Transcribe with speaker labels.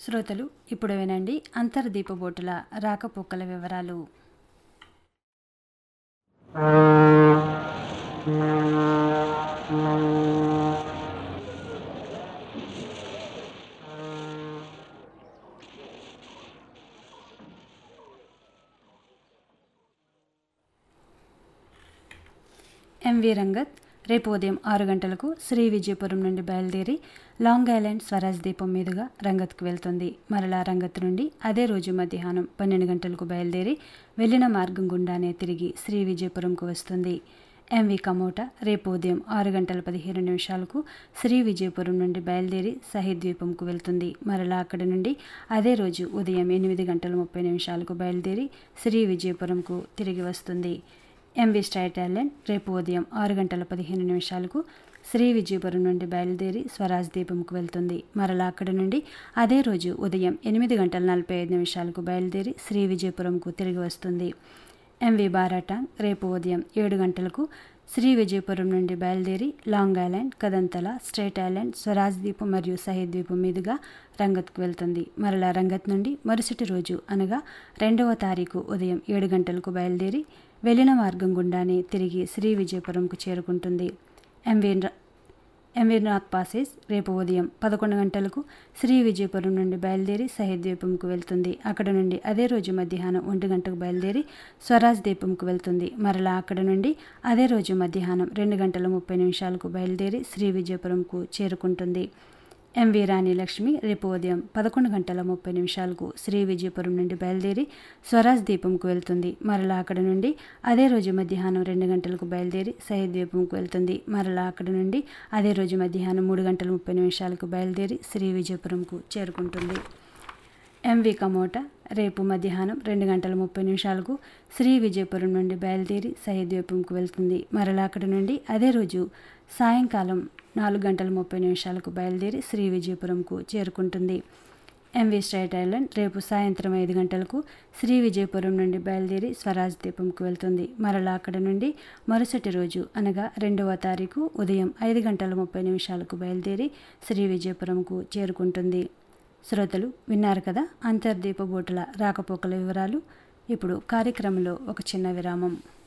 Speaker 1: శ్రోతలు ఇప్పుడు వినండి అంతర్దీపబోటుల రాకపోకల వివరాలు ఎంవి రంగత్ రేపు ఉదయం ఆరు గంటలకు శ్రీ విజయపురం నుండి బయలుదేరి లాంగ్ ఐలాండ్ స్వరాజ్ దీపం మీదుగా రంగత్కు వెళ్తుంది మరలా రంగత్ నుండి అదే రోజు మధ్యాహ్నం పన్నెండు గంటలకు బయలుదేరి వెళ్లిన మార్గం గుండానే తిరిగి శ్రీ విజయపురంకు వస్తుంది ఎంవి కమోట రేపు ఉదయం ఆరు గంటల పదిహేను నిమిషాలకు శ్రీ విజయపురం నుండి బయలుదేరి సహీద్ ద్వీపంకు వెళ్తుంది మరలా అక్కడి నుండి అదే రోజు ఉదయం ఎనిమిది గంటల ముప్పై నిమిషాలకు బయలుదేరి శ్రీ విజయపురంకు తిరిగి వస్తుంది ఎంవి స్ట్రైట్ ఐలాండ్ రేపు ఉదయం ఆరు గంటల పదిహేను నిమిషాలకు శ్రీ విజయపురం నుండి బయలుదేరి స్వరాజ్ దీపంకు వెళ్తుంది మరలా అక్కడి నుండి అదే రోజు ఉదయం ఎనిమిది గంటల నలభై ఐదు నిమిషాలకు బయలుదేరి శ్రీ విజయపురంకు తిరిగి వస్తుంది ఎంవి బారాటాంగ్ రేపు ఉదయం ఏడు గంటలకు శ్రీ విజయపురం నుండి బయలుదేరి Long Island Kadamtala Strait Island Swaraj ద్వీపం మరియు సహీద్ ద్వీపం మీదుగా రంగత్కు వెళ్తుంది మరలా రంగత్ నుండి మరుసటి రోజు అనగా రెండవ తారీఖు ఉదయం ఏడు గంటలకు బయలుదేరి వెళ్లిన మార్గం గుండానే తిరిగి శ్రీ విజయపురంకు చేరుకుంటుంది ఎంవి ఎంవీనాథ్ పాసేజ్ రేపు ఉదయం పదకొండు గంటలకు శ్రీ విజయపురం నుండి బయలుదేరి సహీద్ ద్వీపంకు వెళ్తుంది అక్కడ నుండి అదే రోజు మధ్యాహ్నం ఒంటి గంటకు బయలుదేరి స్వరాజ్ ద్వీపంకు వెళ్తుంది మరలా అక్కడ నుండి అదే రోజు మధ్యాహ్నం రెండు గంటల ముప్పై నిమిషాలకు బయలుదేరి శ్రీ విజయపురంకు చేరుకుంటుంది ఎంవి రాణి లక్ష్మి రేపు ఉదయం పదకొండు గంటల ముప్పై నిమిషాలకు శ్రీ విజయపురం నుండి బయలుదేరి స్వరాజ్ ద్వీపంకు వెళ్తుంది మరలా అక్కడ నుండి అదే రోజు మధ్యాహ్నం రెండు గంటలకు బయలుదేరి సహీద్ ద్వీపంకు వెళ్తుంది మరలా అక్కడ నుండి అదే రోజు మధ్యాహ్నం మూడు గంటల ముప్పై నిమిషాలకు బయలుదేరి శ్రీ విజయపురంకు చేరుకుంటుంది ఎంవి కమోట రేపు మధ్యాహ్నం రెండు గంటల ముప్పై నిమిషాలకు శ్రీ విజయపురం నుండి బయలుదేరి సహీద్ ద్వీపంకు వెళ్తుంది మరలా అక్కడి నుండి అదే రోజు సాయంకాలం నాలుగు గంటల ముప్పై నిమిషాలకు బయలుదేరి శ్రీ విజయపురంకు చేరుకుంటుంది ఎంవి స్ట్రైట్ ఐలాండ్ రేపు సాయంత్రం ఐదు గంటలకు శ్రీ విజయపురం నుండి బయలుదేరి స్వరాజ్ ద్వీపంకు వెళ్తుంది మరలా అక్కడ నుండి మరుసటి రోజు అనగా రెండవ తారీఖు ఉదయం ఐదు గంటల ముప్పై నిమిషాలకు బయలుదేరి శ్రీ విజయపురంకు చేరుకుంటుంది శ్రోతలు విన్నారు కదా అంతర్దీప బోటుల రాకపోకల వివరాలు ఇప్పుడు కార్యక్రమంలో ఒక చిన్న విరామం